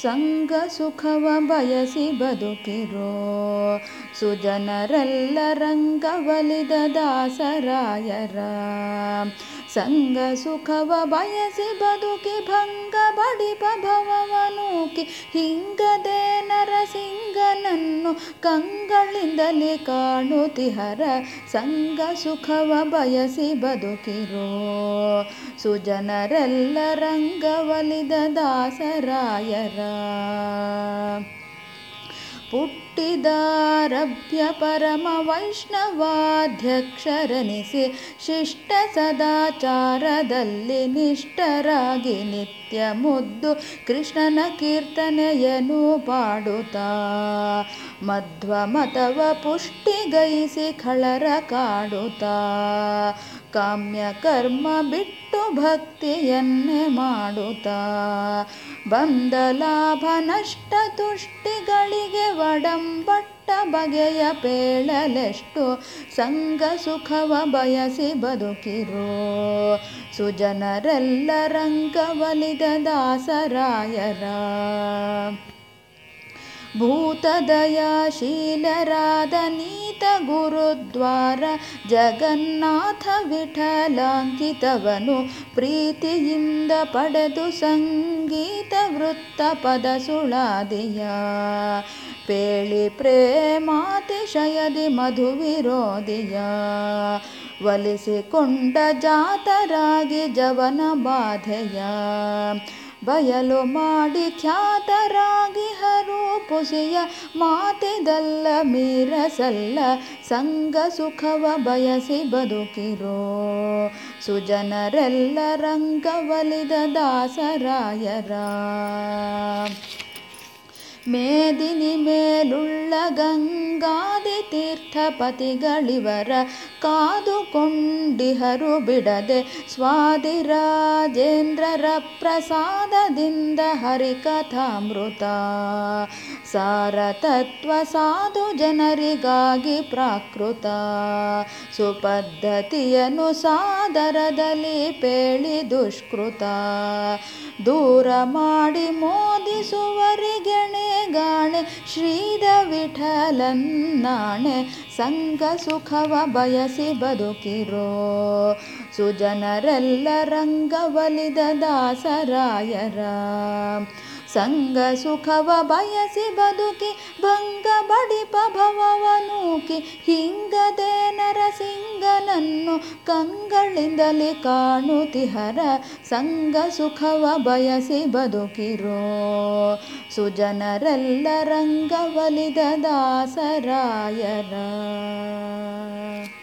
ಸಂಗ ಸುಖವ ಬಯಸಿ ಬದುಕಿರೋ ಸುಜನರೆಲ್ಲ ರಂಗವಲಿದ ದಾಸರಾಯರ ಸಂಗ ಸುಖವ ಬಯಸಿ ಬದುಕಿ ಭಂಗ ಬಡಿಪ ಭವವನೂಕಿ ಹಿಂಗದೆ ನರಸಿಂಗನನ್ನು ಕಂಗಳಿಂದಲೇ ಕಾಣುತಿಹರ ಸಂಗ ಸುಖವ ಬಯಸಿ ಬದುಕಿರೋ ಸುಜನರೆಲ್ಲ ರಂಗವಲಿದ ದಾಸರಾಯರ ಪುಟ್ಟಿದಾರಭ್ಯ ಪರಮ ವೈಷ್ಣವಾಧ್ಯಕ್ಷರನಿಸಿ ಶಿಷ್ಟ ಸದಾಚಾರದಲ್ಲಿ ನಿಷ್ಠರಾಗಿ ನಿತ್ಯ ಮುದ್ದು ಕೃಷ್ಣನ ಕೀರ್ತನೆಯನು ಪಾಡುತ್ತಾ ಮಧ್ವ ಮತವ ಪುಷ್ಟಿಗೈಸಿ ಖಳರ ಕಾಡುತ್ತಾ ಕಾಮ್ಯ ಕರ್ಮ ಬಿಟ್ಟು ಭಕ್ತಿಯನ್ನೇ ಮಾಡುತ್ತಾ ಬಂದ ಲಾಭ ನಷ್ಟ ತುಷ್ಟಿಗಳಿಗೆ ಒಡಂಬಟ್ಟ ಬಗೆಯ ಪೇಳಲೆಷ್ಟು ಸಂಗ ಸುಖವ ಬಯಸಿ ಬದುಕಿರೋ ಸುಜನರೆಲ್ಲ ರಂಗವಲಿದ ದಾಸರಾಯರ ಭೂತದಯಾಶೀಲರಾದ ನೀತ ಗುರುದ್ವಾರ ಜಗನ್ನಾಥ ವಿಠಲಾಂಕಿತವನು ಪ್ರೀತಿಯಿಂದ ಪಡೆದು ಸಂಗೀತ ವೃತ್ತ ಪದ ಸುಳಾದಿಯ ಪೇಳಿ ಪ್ರೇಮಾತಿಶಯದಿ ಮಧುವಿರೋದಿಯ ಒಲಿಸಿಕೊಂಡ ಜಾತರಾಗಿ ಜವನ ಬಾಧೆಯ ಬಯಲು ಮಾಡಿ ಖ್ಯಾತರಾಗಿ ಹರು ಪುಸಿಯ ಮಾತಿದಲ್ಲ ಮೀರಸಲ್ಲ ಸಂಗ ಸುಖವ ಬಯಸಿ ಬದುಕಿರೋ ಸುಜನರೆಲ್ಲ ರಂಗವಲಿದ ದಾಸರಾಯರ ಮೇದಿನಿ ಮೇಲುಳ್ಳ ಗಂಗಾದಿ ತೀರ್ಥಪತಿಗಳಿವರ ಕಾದುಕೊಂಡಿಹರು ಬಿಡದೆ ಸ್ವಾದಿರಾಜೇಂದ್ರರ ಪ್ರಸಾದದಿಂದ ಹರಿಕಥಾಮೃತ ಸಾರತತ್ವ ಸಾಧು ಜನರಿಗಾಗಿ ಪ್ರಾಕೃತ ಸುಪದ್ಧತಿಯನು ಸಾದರದಲ್ಲಿ ಪೇಳಿ ದುಷ್ಕೃತ ದೂರ ಮಾಡಿ ಮೋದಿಸುವರಿಗೆಣೆ ಗಾಣೆ ಶ್ರೀದ ವಿಠಲನ್ನಾಣೆ ಸಂಗ ಸುಖವ ಬಯಸಿ ಬದುಕಿರೋ ಸುಜನರೆಲ್ಲ ರಂಗವಲಿದ ದಾಸರಾಯರ ಸಂಗ ಸುಖವ ಬಯಸಿ ಬದುಕಿ ಭಂಗ ಬಡಿಪ ಭವವನೂಕಿ ಹಿಂಗದೆ ನರಸಿಂಗನನ್ನು ಕಂಗಳಿಂದಲೇ ಕಾಣುತಿಹರ ಸಂಗ ಸುಖವ ಬಯಸಿ ಬದುಕಿರೋ ಸುಜನರೆಲ್ಲ ರಂಗವಲಿದ ದಾಸರಾಯರ